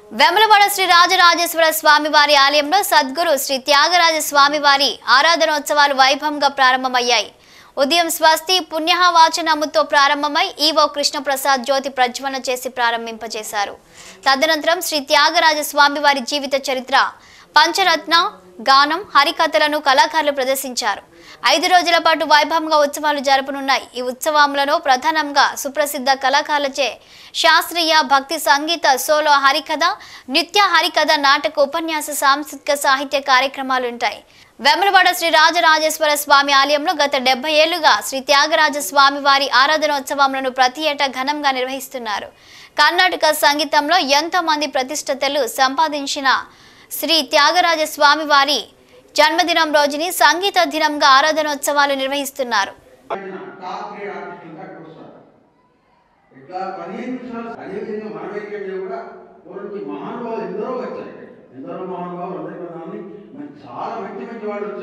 వెమలవాడ శ్రీ రాజరాజేశ్వర స్వామి వారి ఆలయంలో సద్గురు శ్రీ త్యాగరాజ స్వామి వారి ఆరాధనోత్సవాలు వైభవంగా ప్రారంభమయ్యాయి ఉదయం స్వస్తి పుణ్యవాచనముతో ప్రారంభమై ఈవో కృష్ణప్రసాద్ జ్యోతి ప్రజ్వలన చేసి ప్రారంభింపజేశారు తదనంతరం శ్రీ త్యాగరాజ స్వామి వారి జీవిత చరిత్ర పంచరత్న గానం హరికథలను కళాకారులు ప్రదర్శించారు ఐదు రోజుల పాటు వైభవంగా ఉత్సవాలు జరపనున్నాయి ఈ ఉత్సవంలో ప్రధానంగా సుప్రసిద్ధ కళాకారులచే శాస్త్రీయ భక్తి సంగీత సోలో హరికథ నిత్య హరికథ నాటక ఉపన్యాస సాంస్కృతిక సాహిత్య కార్యక్రమాలు ఉంటాయి వెమలవాడ శ్రీ రాజరాజేశ్వర స్వామి ఆలయంలో గత డెబ్బై ఏళ్లుగా శ్రీ త్యాగరాజ స్వామి వారి ఆరాధనోత్సవములను ప్రతి ఏటా ఘనంగా నిర్వహిస్తున్నారు కర్ణాటక సంగీతంలో ఎంతో మంది ప్రతిష్టతలు సంపాదించిన శ్రీ త్యాగరాజ స్వామి వారి జన్మదినం రోజుని సంగీత దినంగా ఆరాధనోత్సవాలు నిర్వహిస్తున్నారు ఆయన టాప్ గ్రేడ్ ఆర్టిస్టులుగా చూస్తారు ఇట్లా పదిహేను నిమిషాలు అదేవిధంగా మన వైద్యం మీద కూడా పూర్తి మహానుభావులు ఎందరో వచ్చారు ఇక్కడ. ఎందరో మహానుభావులు అందరి ప్రధాని మరి చాలా మంచి మంచి వాళ్ళు వచ్చారు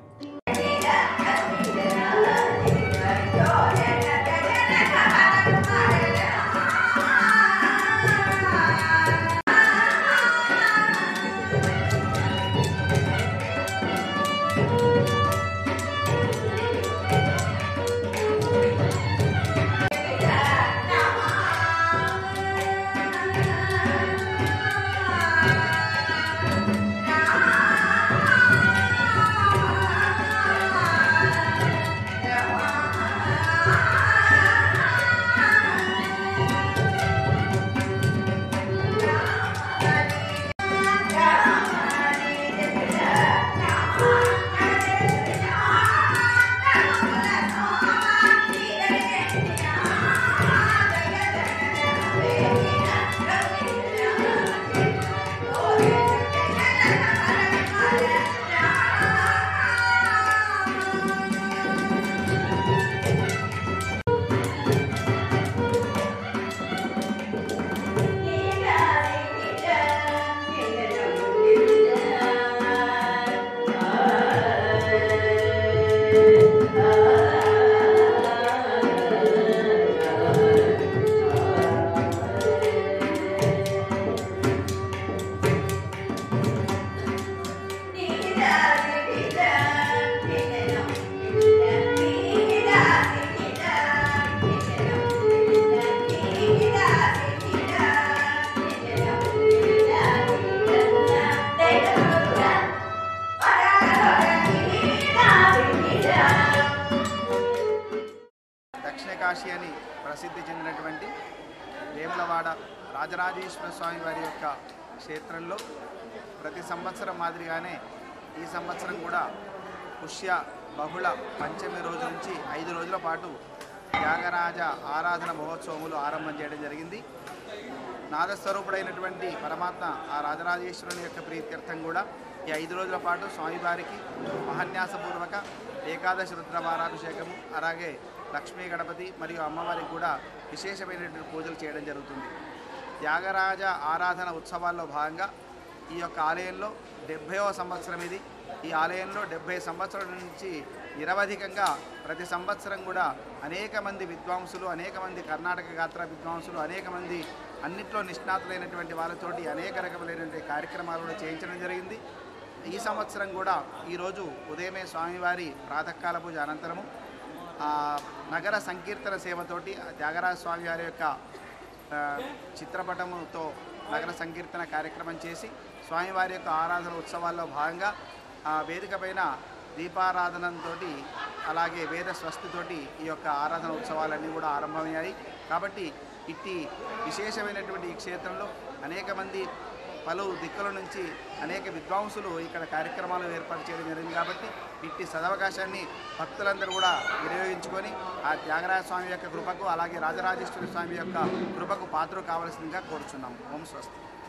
దక్షిణ కాశీ అని ప్రసిద్ధి చెందినటువంటి వేములవాడ రాజరాజేశ్వర స్వామి వారి యొక్క క్షేత్రంలో ప్రతి సంవత్సరం మాదిరిగానే ఈ సంవత్సరం కూడా పుష్య బహుళ పంచమి రోజు నుంచి ఐదు రోజుల పాటు త్యాగరాజ ఆరాధన మహోత్సవములు ఆరంభం చేయడం జరిగింది నాదస్వరూపుడైనటువంటి పరమాత్మ ఆ రాజరాజేశ్వరుని యొక్క ప్రీత్యర్థం కూడా ఈ ఐదు రోజుల పాటు స్వామివారికి మహాన్యాసపూర్వక ఏకాదశి రుద్రవారాభిషేకము అలాగే లక్ష్మీ గణపతి మరియు అమ్మవారికి కూడా విశేషమైనటువంటి పూజలు చేయడం జరుగుతుంది త్యాగరాజ ఆరాధన ఉత్సవాల్లో భాగంగా ఈ యొక్క ఆలయంలో డెబ్భైవ సంవత్సరం ఇది ఈ ఆలయంలో డెబ్భై సంవత్సరాల నుంచి నిరవధికంగా ప్రతి సంవత్సరం కూడా అనేక మంది విద్వాంసులు అనేక మంది కర్ణాటక గాత్ర విద్వాంసులు అనేక మంది అన్నిట్లో నిష్ణాతులైనటువంటి వాళ్ళతోటి అనేక రకములైనటువంటి కార్యక్రమాలు కూడా చేయించడం జరిగింది ఈ సంవత్సరం కూడా ఈరోజు ఉదయమే స్వామివారి ప్రాతకాల పూజ అనంతరము ఆ, నగర సంకీర్తన సేవతోటి ఆ త్యాగరాజ స్వామి వారి యొక్క ఆ, చిత్రపటముతో నగర సంకీర్తన కార్యక్రమం చేసి స్వామివారి యొక్క ఆరాధన ఉత్సవాల్లో భాగంగా ఆ వేదిక పైన దీపారాధనంతో అలాగే వేద స్వస్తితోటి ఈ యొక్క ఆరాధన ఉత్సవాలన్నీ కూడా ఆరంభమయ్యాయి కాబట్టి ఇట్టి విశేషమైనటువంటి ఈ క్షేత్రంలో అనేక మంది పలు దిక్కుల నుంచి అనేక విద్వాంసులు ఇక్కడ కార్యక్రమాలు ఏర్పాటు చేయడం జరిగింది కాబట్టి ఇట్టి సదవకాశాన్ని భక్తులందరూ కూడా వినియోగించుకొని ఆ త్యాగరాజ స్వామి యొక్క కృపకు అలాగే రాజరాజేశ్వరి స్వామి యొక్క కృపకు పాత్ర కావాల్సిందిగా కోరుచున్నాం ఓం స్వస్తి